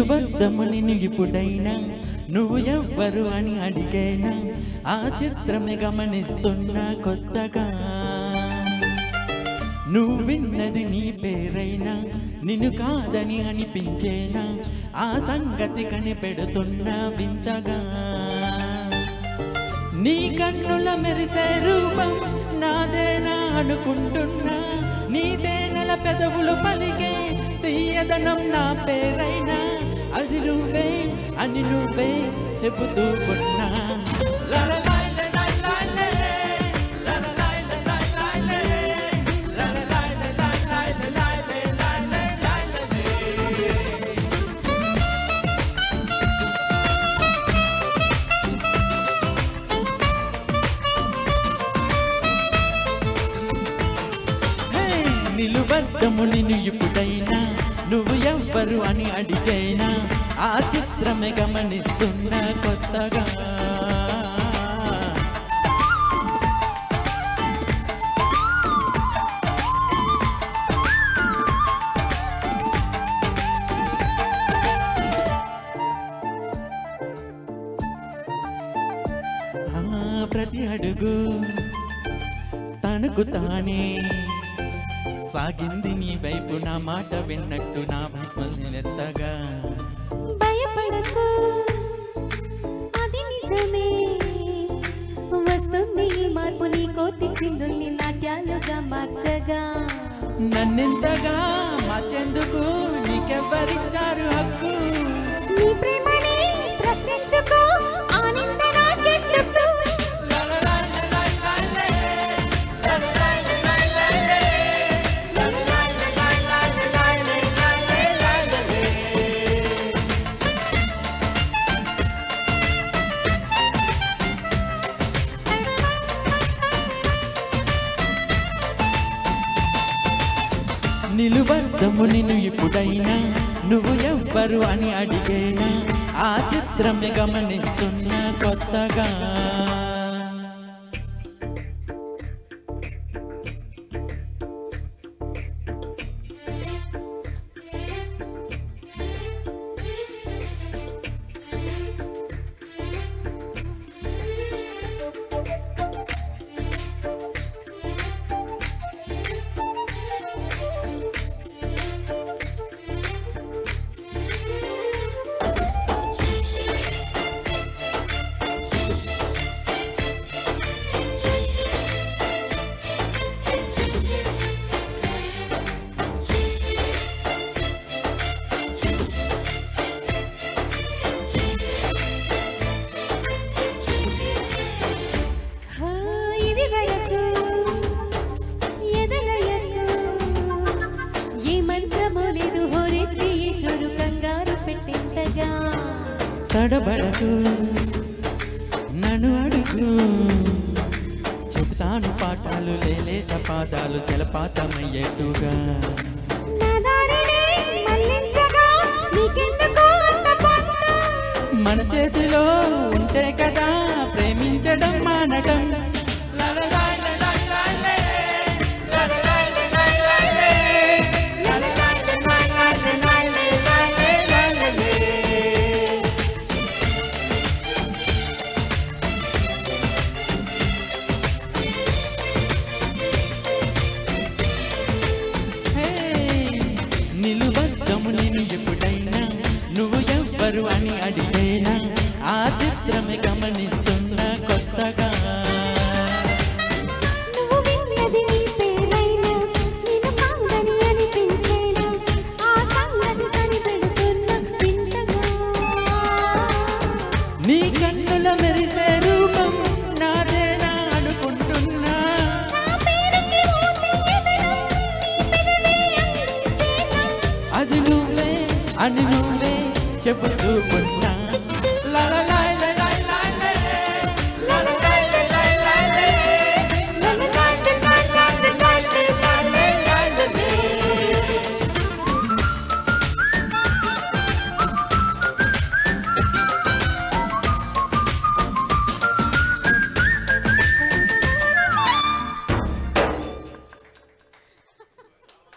నిలువద్దము నిన్ను ఇప్పుడైనా నువ్వు ఎవ్వరు అని అడిగైనా ఆ చిత్రమే గమనిస్తున్నా కొత్తగా నువ్వు విన్నది నీ పేరైనా నిన్ను కాదని అనిపించేనా ఆ సంగతి కనిపెడుతున్నా వింతగా నీ కన్నుల మెరిసే రూపం నాదేనా అనుకుంటున్నా నీ తేనెల పెదవులు పలికే తీయదనం నా పేరైనా అది నువ్వే అని నువ్వే చెబుతూ ఉన్నా హే, నిలువద్దము నిన్ను ఇప్పుడైనా నువ్వు ఎవ్వరు అని అడిగైనా ఆ చిత్రమే గమనిస్తున్నా కొత్తగా ఆ, ప్రతి అడుగు తనకు తానే సాగింది నీ వైపు నా మాట విన్నట్టు నా వైపు నిలెత్తగా భయపడకు అది నిజమే వస్తుంది ఈ మార్పు నీ కోతి చిందుల్ని నాట్యాలుగా మార్చగా నన్నెంతగా మార్చేందుకు నీకెవ్వరిచ్చారు హక్కు నీ ప్రేమని ప్రశ్నించుకో ఆనంద నాకెందుకు నిలువద్దము నిన్ను ఇప్పుడైనా నువ్వు ఎవ్వరు అని అడిగేనా ఆ చిత్రమే గమనిస్తున్నా కొత్తగా హా, ఇది వరకు ఎదలయకు ఏ మంత్రమో లేదు హోరెత్తి ఈ చోరు కంగారు పెట్టింతగా తడబడకు నన్ను అడుగు చెబుతాను పాఠాలు లేలేత పాదాలు జలపాతమయ్యేట్టుగా నా దారిని మళ్ళించగా నీకెందుకు అంత పొందు మన చేతిలో ఉంటే కదా ప్రేమించడం మానడం హే, నిలువద్దము నేను ఎప్పుడైనా నువ్వు ఎవ్వరు అని అడిగైనా ఆ చిత్రమే గమనిస్తున్నా కొత్తగా నువ్వు విన్నది నీ పేరైనా నిన్ను కాదని అనిపించేనా ఆ సంగతి కనిపెడుతున్న వింతగా నీ కన్నుల మెరిసే రూపం నాదేనా అనుకుంటున్నా నా పేరుకి ఓ తీయదనం నీ పెదవి అందించేనా అది నువ్వే అని నువ్వే చెబుతూ ఉన్నా